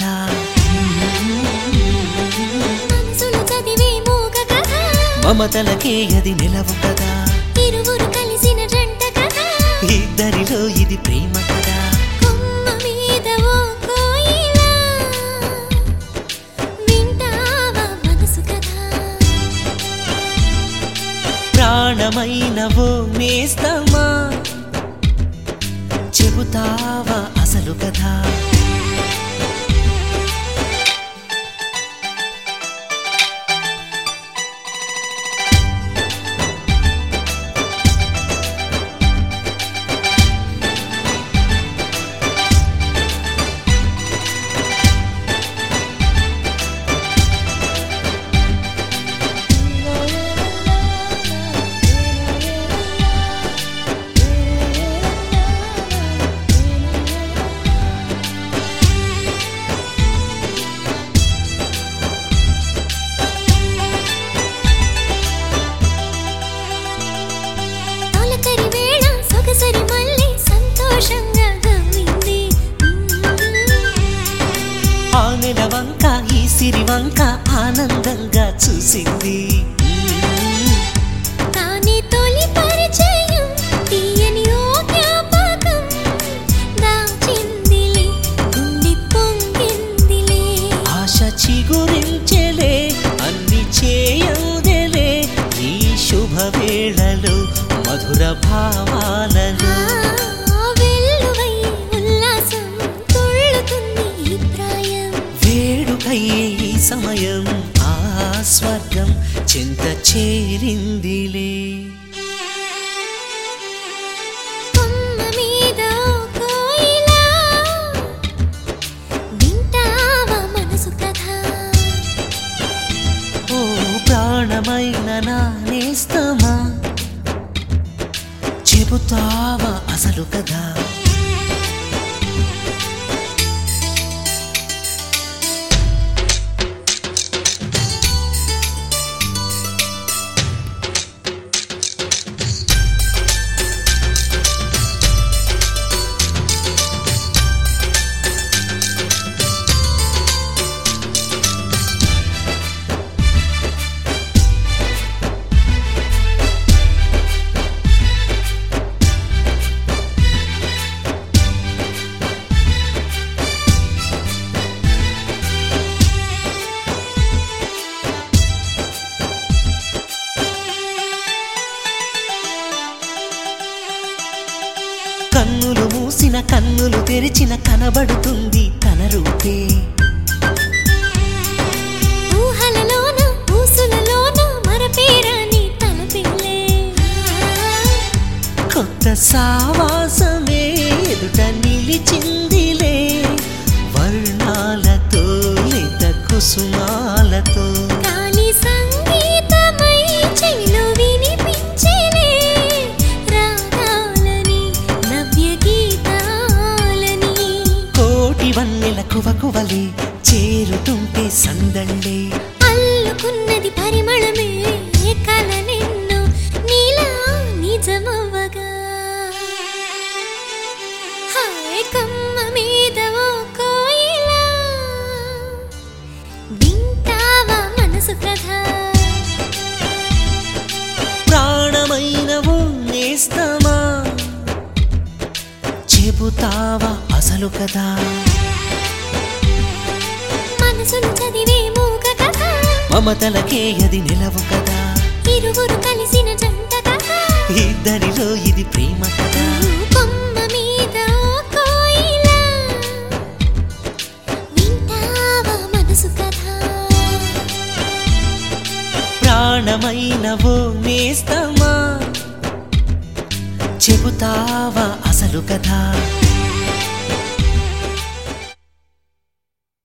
కదా మనసులు చదివే మూగ కథ మమతలకే అది నిలవు కదా ఇరువురు కలిసిన జంట కథ ఇద్దరిలో ఇది ప్రేమ కదా కొమ్మ మీద ఓ కోయిలా వింటావా మనసు కథ ప్రాణమైన ఓ నేస్తమా చెబుతావా అసలు కదా తొలకరి వేళ సొగసరి మళ్ళీ సంతోషంగా గమ్మింది ఆ నెల వంక ఈ సిరి వంక ఆనందంగా చూసింది కానీ తొలి పరిచయం తీయని ఓ జ్ఞాపకం దాచిందిలే గుండి పొంగిందిలే ఆశ చిగురించెలే అన్ని చేయందెలే ఈ శుభవేళలో మధుర భావాలలో ఆ వెల్లువై ఉల్లాసం తుళ్ళుతుంది ఈ ప్రాయం వేడుకయ్యే ఈ సమయం ఆ స్వర్గం చింత చేరిందిలే కొమ్మ మీద ఓ కోయిలా వింటావా మనసు కథ ఓ ప్రాణమైన నా నేస్తమా చెబుతావా అసలు కదా కన్నులు మూసిన కన్నులు తెరిచిన కనబడుతుంది తన రూపే ఊహలలోన ఊసులలోన మరపేరాని తలపిల్లే కొత్త సావాసమే ఎదుట నిలిచిందిలే వర్ణాలతో లేత కుసుమాలతో కాని సంగీతమై చెవిలో వినిపించేలే రాగాలని నవ్య గీతాలని కోటి వన్నెల కువకువలే చేరుతుంటే సందళ్ళే అల్లుకున్నది పరిమళమే కల నిన్ను నీలా నిజమవ్వగా హాయ్ కమ్మ మీద ఓ కోయిలా వింటావా మనసు కథ ప్రాణమైన ఓ నేస్తమా చెబుతావా అసలు కదా మనసును చదివే మూగ కథ మమతలకే అది నిలవు కదా ఇరువురు కలిసిన జంట కథ ఇద్దరిలో ఇది ప్రేమ కదా కొమ్మ మీద ఓ కోయిలా వింటావా మనసు కథ ప్రాణమైన ఓ నేస్తమా చెబుతావా అసలు కదా